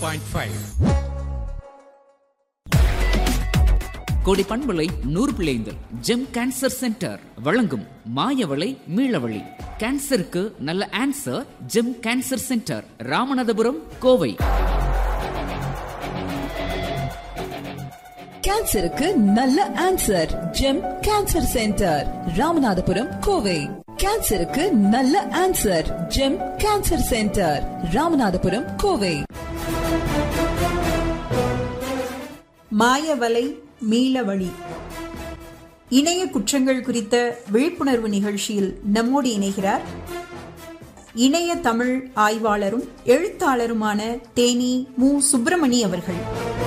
point five கோடி பண்பலை நூறு பிள்ளைந்தல் ஜெம் கேன்சர் சென்டர் வழங்கும் மாயவளை மீளவழி கேன்சருக்கு நல்ல answer gem cancer centre Ramanathapuram Kovai கேன்சருக்கு நல்ல answer gem cancer centre Ramanathapuram Kovai கேன்சருக்கு நல்ல answer gem cancer centre Ramanathapuram Kovai மாயவலை மீளவழி இணைய குற்றங்கள் குறித்த விழிப்புணர்வு நிகழ்ச்சியில் நம்மோடு இணைகிறார் இணைய தமிழ் ஆய்வாளரும் எழுத்தாளருமான தேனி மு சுப்பிரமணி அவர்கள்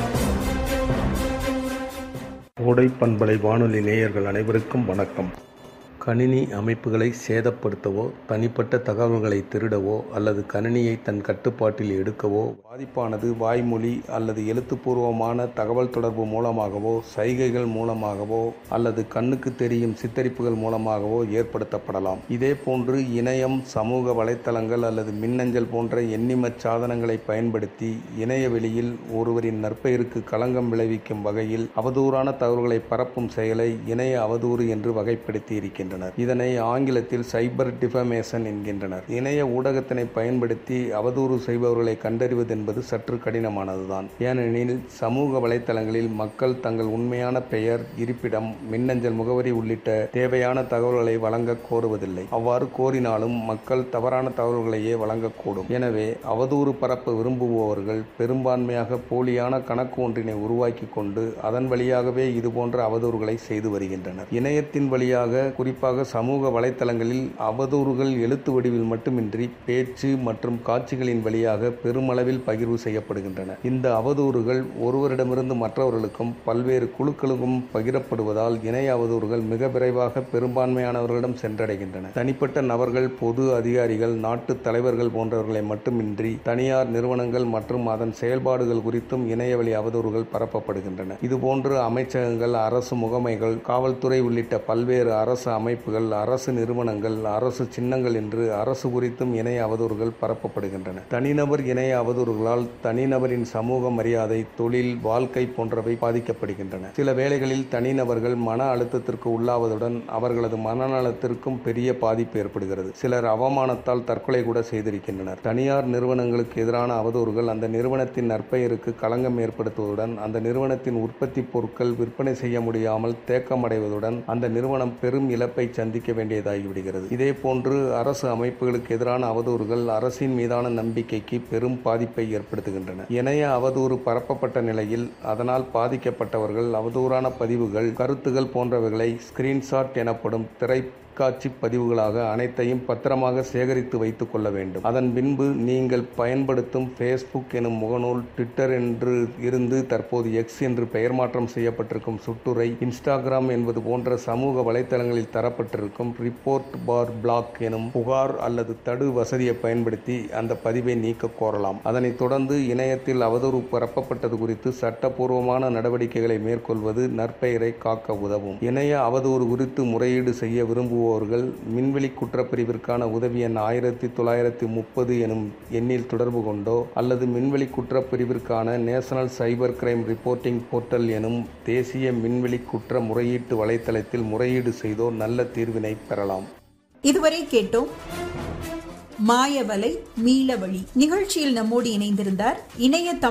கோடை பண்பலை வானொலி நேயர்கள் அனைவருக்கும் வணக்கம் கணினி அமைப்புகளை சேதப்படுத்தவோ தனிப்பட்ட தகவல்களை திருடவோ அல்லது கணினியை தன் கட்டுப்பாட்டில் எடுக்கவோ பாதிப்பானது வாய்மொழி அல்லது எழுத்துப்பூர்வமான தகவல் தொடர்பு மூலமாகவோ சைகைகள் மூலமாகவோ அல்லது கண்ணுக்கு தெரியும் சித்தரிப்புகள் மூலமாகவோ ஏற்படுத்தப்படலாம் இதே போன்று இணையம் சமூக வலைத்தளங்கள் அல்லது மின்னஞ்சல் போன்ற எண்ணிமச் சாதனங்களை பயன்படுத்தி இணைய வெளியில் ஒருவரின் நற்பெயருக்கு களங்கம் விளைவிக்கும் வகையில் அவதூறான தகவல்களை பரப்பும் செயலை இணைய அவதூறு என்று வகைப்படுத்தி இருக்கின்றனர் இதனை ஆங்கிலத்தில் சைபர் டிஃபமேஷன் என்கின்றனர் இணைய ஊடகத்தினை பயன்படுத்தி அவதூறு செய்பவர்களை கண்டறிவது என்பது சற்று கடினமானதுதான் ஏனெனில் சமூக வலைத்தளங்களில் மக்கள் தங்கள் உண்மையான பெயர் இருப்பிடம் மின்னஞ்சல் முகவரி உள்ளிட்ட தேவையான தகவல்களை வழங்க கோருவதில்லை அவ்வாறு கோரினாலும் மக்கள் தவறான தகவல்களையே வழங்கக்கூடும் எனவே அவதூறு பரப்ப விரும்புபவர்கள் பெரும்பான்மையாக போலியான கணக்கு ஒன்றினை உருவாக்கி கொண்டு அதன் வழியாகவே இதுபோன்ற அவதூறுகளை செய்து வருகின்றனர் இணையத்தின் வழியாக குறிப்பாக சமூக வலைத்தளங்களில் அவதூறுகள் எழுத்து வடிவில் மட்டுமின்றி பேச்சு மற்றும் காட்சிகளின் வழியாக பெருமளவில் பகிர்வு செய்யப்படுகின்றன இந்த அவதூறுகள் ஒருவரிடமிருந்து மற்றவர்களுக்கும் பல்வேறு குழுக்களுக்கும் பகிரப்படுவதால் இணைய அவதூறுகள் மிக விரைவாக பெரும்பான்மையானவர்களிடம் சென்றடைகின்றன தனிப்பட்ட நபர்கள் பொது அதிகாரிகள் நாட்டு தலைவர்கள் போன்றவர்களை மட்டுமின்றி தனியார் நிறுவனங்கள் மற்றும் அதன் செயல்பாடுகள் குறித்தும் இணையவழி அவதூறுகள் பரப்பப்படுகின்றன இதுபோன்று அமைச்சகங்கள் அரசு முகமைகள் காவல்துறை உள்ளிட்ட பல்வேறு அரசு அமைப்புகள் அரசு நிறுவனங்கள் அரசு சின்னங்கள் என்று அரசு குறித்தும் இணைய அவதூறுகள் பரப்பப்படுகின்றன தனிநபர் இணைய அவதூறுகளால் தனிநபரின் சமூக மரியாதை தொழில் வாழ்க்கை போன்றவை பாதிக்கப்படுகின்றன சில வேளைகளில் தனிநபர்கள் மன அழுத்தத்திற்கு உள்ளாவதுடன் அவர்களது மனநலத்திற்கும் பெரிய பாதிப்பு ஏற்படுகிறது சிலர் அவமானத்தால் தற்கொலை கூட செய்திருக்கின்றனர் தனியார் நிறுவனங்களுக்கு எதிரான அவதூறுகள் அந்த நிறுவனத்தின் நற்பெயருக்கு களங்கம் ஏற்படுத்துவதுடன் அந்த நிறுவனத்தின் உற்பத்தி பொருட்கள் விற்பனை செய்ய முடியாமல் தேக்கமடைவதுடன் அந்த நிறுவனம் பெரும் இழப்பை சந்திக்க வேண்டியதாகிவிடுகிறது இதே போன்று அரசு அமைப்புகளுக்கு எதிரான அவதூறுகள் அரசின் மீதான நம்பிக்கைக்கு பெரும் பாதிப்பை ஏற்படுத்துகின்றன இணைய அவதூறு பரப்பப்பட்ட நிலையில் அதனால் பாதிக்கப்பட்டவர்கள் அவதூறான பதிவுகள் கருத்துகள் போன்றவைகளை ஸ்கிரீன்ஷாட் எனப்படும் திரை காட்சி பதிவுகளாக அனைத்தையும் பத்திரமாக சேகரித்து வைத்துக் கொள்ள வேண்டும் அதன் பின்பு நீங்கள் பயன்படுத்தும் ஃபேஸ்புக் எனும் முகநூல் ட்விட்டர் என்று இருந்து தற்போது எக்ஸ் என்று பெயர் மாற்றம் செய்யப்பட்டிருக்கும் சுட்டுரை இன்ஸ்டாகிராம் என்பது போன்ற சமூக வலைத்தளங்களில் தரப்பட்டிருக்கும் ரிப்போர்ட் பார் பிளாக் எனும் புகார் அல்லது தடு வசதியை பயன்படுத்தி அந்த பதிவை நீக்க கோரலாம் அதனைத் தொடர்ந்து இணையத்தில் அவதூறு பரப்பப்பட்டது குறித்து சட்டப்பூர்வமான நடவடிக்கைகளை மேற்கொள்வது நற்பெயரை காக்க உதவும் இணைய அவதூறு குறித்து முறையீடு செய்ய விரும்புவோர் விரும்புவோர்கள் மின்வெளி குற்றப்பிரிவிற்கான உதவி எண் ஆயிரத்தி தொள்ளாயிரத்தி முப்பது எனும் எண்ணில் தொடர்பு கொண்டோ அல்லது மின்வெளி குற்றப்பிரிவிற்கான national cyber crime reporting portal எனும் தேசிய மின்வெளி குற்ற முறையீட்டு வலைத்தளத்தில் முறையீடு செய்தோ நல்ல தீர்வினை பெறலாம் இதுவரை கேட்டோம் மாயவலை மீளவழி நிகழ்ச்சியில் நம்மோடு இணைந்திருந்தார் இணைய தமிழ்